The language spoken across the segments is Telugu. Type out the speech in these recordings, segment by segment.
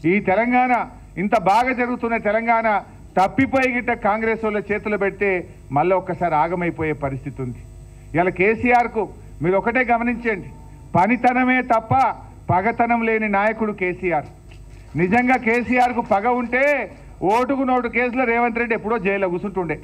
ఈ తెలంగాణ ఇంత బాగా జరుగుతున్న తెలంగాణ తప్పిపోయి గిట్ట కాంగ్రెస్ వాళ్ళ చేతులు పెడితే మళ్ళీ ఒక్కసారి ఆగమైపోయే పరిస్థితి ఉంది ఇలా కేసీఆర్కు మీరు ఒకటే గమనించండి పనితనమే తప్ప పగతనం లేని నాయకుడు కేసీఆర్ నిజంగా కేసీఆర్కు పగ ఉంటే ఓటుకు నోటు కేసులో రేవంత్ రెడ్డి ఎప్పుడో జైల్లో కూర్చుంటుండే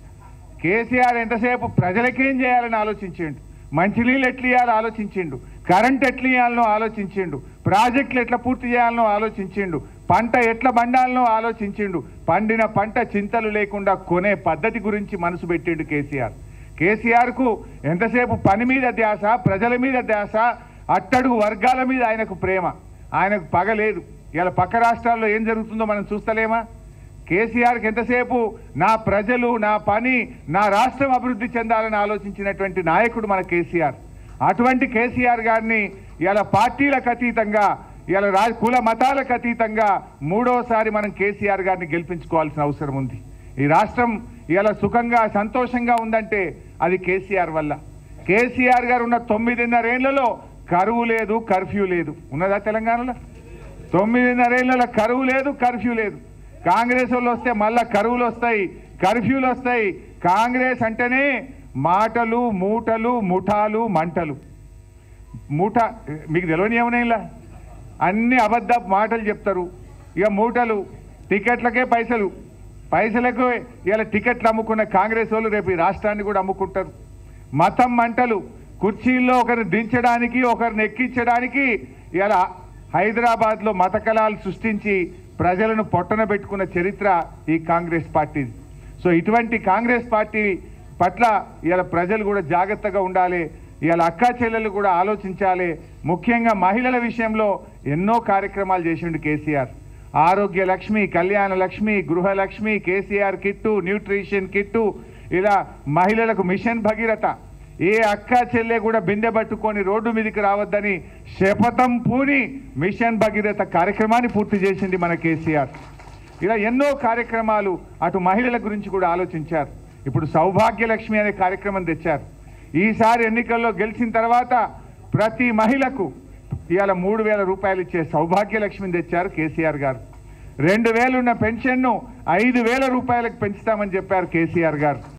కేసీఆర్ ఎంతసేపు ప్రజలకేం చేయాలని ఆలోచించిండు మంచినీళ్ళు ఎట్లా ఇవ్వాలో ఆలోచించిండు కరెంట్ ఎట్లా ఇవ్వాలనో ఆలోచించిండు ప్రాజెక్టులు ఎట్లా పూర్తి చేయాలనో ఆలోచించిండు పంట ఎట్లా పండాలనో ఆలోచించిండు పండిన పంట చింతలు లేకుండా కొనే పద్ధతి గురించి మనసు పెట్టిండు కేసీఆర్ కేసీఆర్కు ఎంతసేపు పని మీద ధ్యాస ప్రజల మీద ధ్యాస అట్టడుగు వర్గాల మీద ఆయనకు ప్రేమ ఆయనకు పగ లేదు ఇలా పక్క రాష్ట్రాల్లో ఏం జరుగుతుందో మనం చూస్తలేమా కేసీఆర్కి ఎంతసేపు నా ప్రజలు నా పని నా రాష్ట్రం అభివృద్ధి చెందాలని ఆలోచించినటువంటి నాయకుడు మన కేసీఆర్ అటువంటి కేసీఆర్ గారిని ఇలా పార్టీలకు అతీతంగా ఇలా రా కుల మతాలకు అతీతంగా మూడోసారి మనం కేసీఆర్ గారిని గెలిపించుకోవాల్సిన అవసరం ఉంది ఈ రాష్ట్రం ఇలా సుఖంగా సంతోషంగా ఉందంటే అది కేసీఆర్ వల్ల కేసీఆర్ గారు ఉన్న తొమ్మిదిన్నరేళ్లలో కరువు లేదు కర్ఫ్యూ లేదు ఉన్నదా తెలంగాణలో తొమ్మిదిన్నరేళ్లలో కరువు లేదు కర్ఫ్యూ లేదు కాంగ్రెస్ వాళ్ళు వస్తే మళ్ళా కరువులు వస్తాయి కర్ఫ్యూలు వస్తాయి కాంగ్రెస్ అంటేనే మాటలు మూటలు ముఠాలు మంటలు మూట మీకు తెలియని ఏమన్నా అన్ని అబద్ధ మాటలు చెప్తారు ఇక మూటలు టికెట్లకే పైసలు పైసలకు ఇలా టికెట్లు అమ్ముకున్న కాంగ్రెస్ వాళ్ళు రేపు ఈ రాష్ట్రాన్ని కూడా అమ్ముకుంటారు మతం మంటలు కుర్చీల్లో ఒకరిని దించడానికి ఒకరిని ఎక్కించడానికి ఇలా హైదరాబాద్లో మత కళాలు సృష్టించి ప్రజలను పొట్టన పెట్టుకున్న చరిత్ర ఈ కాంగ్రెస్ పార్టీది సో ఇటువంటి కాంగ్రెస్ పార్టీ పట్ల ఇలా ప్రజలు కూడా జాగ్రత్తగా ఉండాలి ఇవాళ అక్కా చెల్లెలు కూడా ఆలోచించాలి ముఖ్యంగా మహిళల విషయంలో ఎన్నో కార్యక్రమాలు చేసిండు KCR Arogya Lakshmi Kalyana Lakshmi Gruhalakshmi KCR kit nutrition kit ఇలా మహిళలకు మిషన్ భగీరథ ఏ అక్క చెల్లె కూడా బిందె పట్టుకొని రోడ్డు మీదకి రావద్దని శపథం పూని మిషన్ భగీరథ కార్యక్రమాన్ని పూర్తి చేసింది మన కేసీఆర్ ఇలా ఎన్నో కార్యక్రమాలు అటు మహిళల గురించి కూడా ఆలోచించారు ఇప్పుడు సౌభాగ్య లక్ష్మి అనే కార్యక్రమం తెచ్చారు ఈసారి ఎన్నికల్లో గెలిచిన తర్వాత ప్రతి మహిళకు ఇవాళ మూడు వేల రూపాయలు ఇచ్చే సౌభాగ్య లక్ష్మిని తెచ్చారు కేసీఆర్ గారు రెండు వేలున్న పెన్షన్ను ఐదు వేల రూపాయలకు పెంచుతామని చెప్పారు కేసీఆర్ గారు